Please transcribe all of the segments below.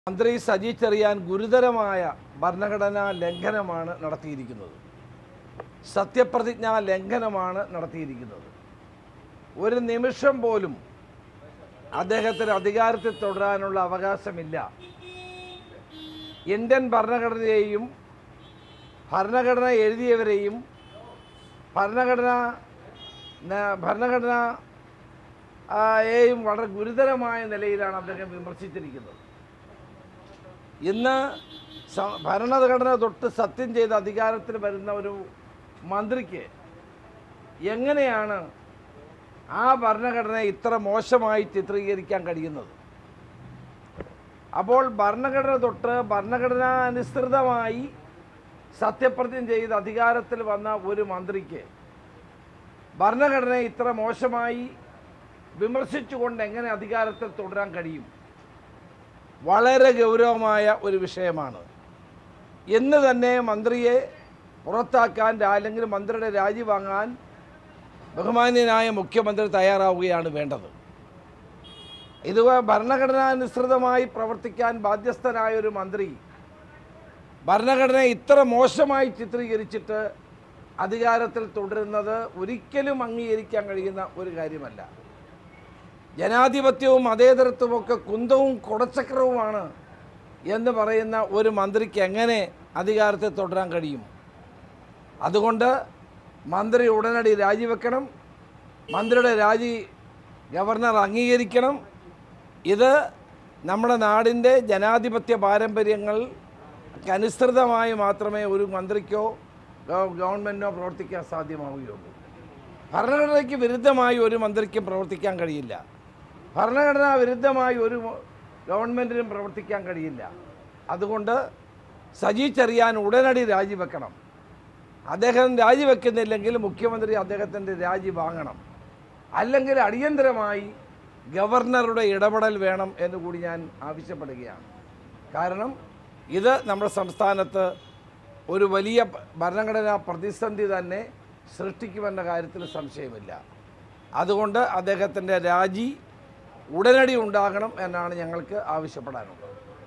മന്ത്രി സജി ചെറിയാൻ ഗുരുതരമായ ഭരണഘടനാ ലംഘനമാണ് നടത്തിയിരിക്കുന്നത് സത്യപ്രതിജ്ഞാ ലംഘനമാണ് നടത്തിയിരിക്കുന്നത് ഒരു നിമിഷം പോലും അദ്ദേഹത്തിന് അധികാരത്തിൽ തുടരാനുള്ള അവകാശമില്ല ഇന്ത്യൻ ഭരണഘടനയെയും ഭരണഘടന എഴുതിയവരെയും ഭരണഘടന ന- ഭരണഘടന ആ, യെയും വളരെ ഗുരുതരമായ നിലയിലാണ് അദ്ദേഹം വിമർശിച്ചിരിക്കുന്നത് ഇന്ന് സ- ഭരണഘടന തൊട്ട് സത്യം ചെയ്ത് അധികാരത്തിൽ വരുന്ന ഒരു മന്ത്രിക്ക് എങ്ങനെയാണ് ആ ഭരണഘടനയെ ഇത്ര മോശമായി ചിത്രീകരിക്കാൻ കഴിയുന്നത് അപ്പോൾ ഭരണഘടന തൊട്ട് ഭരണഘടനാ അനുസൃതമായി സത്യപ്രതിജ്ഞ ചെയ്ത് അധികാരത്തിൽ വന്ന ഒരു മന്ത്രിക്ക് ഭരണഘടനയെ ഇത്ര മോശമായി വിമർശിച്ചുകൊണ്ട് എങ്ങനെ അധികാരത്തിൽ തുടരാൻ കഴിയും വളരെ ഗൗരവമായ ഒരു വിഷയമാണ് ഇന്ന് തന്നെ മന്ത്രിയെ പുറത്താക്കാൻ രാ- അല്ലെങ്കിൽ മന്ത്രിയുടെ രാജി വാങ്ങാൻ ബഹുമാന്യനായ മുഖ്യമന്ത്രി തയ്യാറാവുകയാണ് വേണ്ടത് ഇത് ഭരണഘടനാനുസൃതമായി പ്രവർത്തിക്കാൻ ബാധ്യസ്ഥനായ ഒരു മന്ത്രി ഭരണഘടനയെ ഇത്ര മോശമായി ചിത്രീകരിച്ചിട്ട് അധികാരത്തിൽ തുടരുന്നത് ഒരിക്കലും അംഗീകരിക്കാൻ കഴിയുന്ന ഒരു കാര്യമല്ല ജനാധിപത്യവും മതേതരത്വവും ഒക്കെ കുന്തവും കുടച്ചക്രവുമാണ് എന്ന് പറയുന്ന ഒരു മന്ത്രിക്ക് എങ്ങനെ അധികാരത്തിൽ തുടരാൻ കഴിയും അതുകൊണ്ട് മന്ത്രി ഉടനടി രാജിവെക്കണം മന്ത്രിയുടെ രാജി ഗവർണർ അംഗീകരിക്കണം ഇത് നമ്മുടെ നാടിൻ്റെ ജനാധിപത്യ പാരമ്പര്യങ്ങൾക്ക് അനുസൃതമായി മാത്രമേ ഒരു മന്ത്രിക്കോ ഗവ- ഗവൺമെൻറ്റിനോ പ്രവർത്തിക്കാൻ സാധ്യമാവുകയുള്ളൂ ഭരണഘടനയ്ക്ക് വിരുദ്ധമായി ഒരു മന്ത്രിക്കും പ്രവർത്തിക്കാൻ കഴിയില്ല ഭരണഘടനാ വിരുദ്ധമായി ഒരു ഗവൺമെൻറ്റിനും പ്രവർത്തിക്കാൻ കഴിയില്ല അതുകൊണ്ട് സജി ചെറിയാൻ ഉടനടി രാജിവെക്കണം അദ്ദേഹം രാജിവെക്കുന്നില്ലെങ്കിൽ മുഖ്യമന്ത്രി അദ്ദേഹത്തിൻ്റെ രാജി വാങ്ങണം അല്ലെങ്കിൽ അടിയന്തരമായി ഗവർണറുടെ ഇടപെടൽ വേണം എന്ന് കൂടി ഞാൻ ആവശ്യപ്പെടുകയാണ് കാരണം ഇത് നമ്മുടെ സംസ്ഥാനത്ത് ഒരു വലിയ ഭ- ഭരണഘടനാ പ്രതിസന്ധി തന്നെ സൃഷ്ടിക്കുമെന്ന കാര്യത്തിൽ സംശയമില്ല അതുകൊണ്ട് അദ്ദേഹത്തിൻ്റെ രാജി ഉടനടി ഉണ്ടാകണം എന്നാണ് ഞങ്ങൾക്ക് ആവശ്യപ്പെടാനുള്ളത്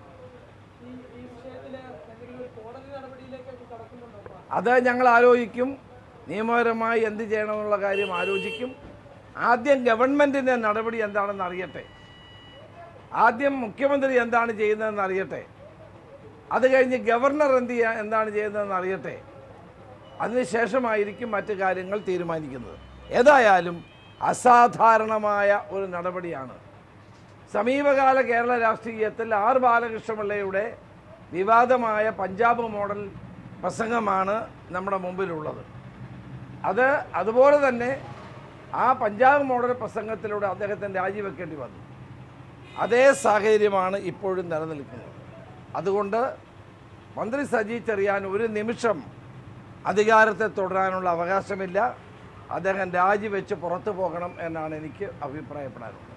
അത് ഞങ്ങൾ ആലോചിക്കും നിയമപരമായി എന്ത് ചെയ്യണമെന്നുള്ള കാര്യം ആലോചിക്കും ആദ്യം ഗവൺമെൻറ്റിൻ്റെ നടപടി എന്താണെന്ന് അറിയട്ടെ ആദ്യം മുഖ്യമന്ത്രി എന്താണ് ചെയ്യുന്നതെന്ന് അറിയട്ടെ അത് കഴിഞ്ഞ് ഗവർണർ എന്ത് ചെയ്യാ എന്താണ് ചെയ്യുന്നതെന്ന് അറിയട്ടെ അതിനുശേഷമായിരിക്കും മറ്റു കാര്യങ്ങൾ തീരുമാനിക്കുന്നത് ഏതായാലും അസാധാരണമായ ഒരു നടപടിയാണ് സമീപകാല കേരള രാഷ്ട്രീയത്തിൽ ആർ ബാലകൃഷ്ണപിള്ളയുടെ വിവാദമായ പഞ്ചാബ് മോഡൽ പ്രസംഗമാണ് നമ്മുടെ മുമ്പിലുള്ളത് അത് അതുപോലെ തന്നെ ആ പഞ്ചാബ് മോഡൽ പ്രസംഗത്തിലൂടെ അദ്ദേഹത്തിന് രാജിവെക്കേണ്ടി വന്നു അതേ സാഹചര്യമാണ് ഇപ്പോഴും നിലനിൽക്കുന്നത് അതുകൊണ്ട് മന്ത്രി സജി ചെറിയാൻ ഒരു നിമിഷം അധികാരത്തെ തുടരാനുള്ള അവകാശമില്ല അദ്ദേഹം രാജിവെച്ച് പുറത്തു പോകണം എന്നാണ് എനിക്ക് അഭിപ്രായപ്പെടാനുള്ളത്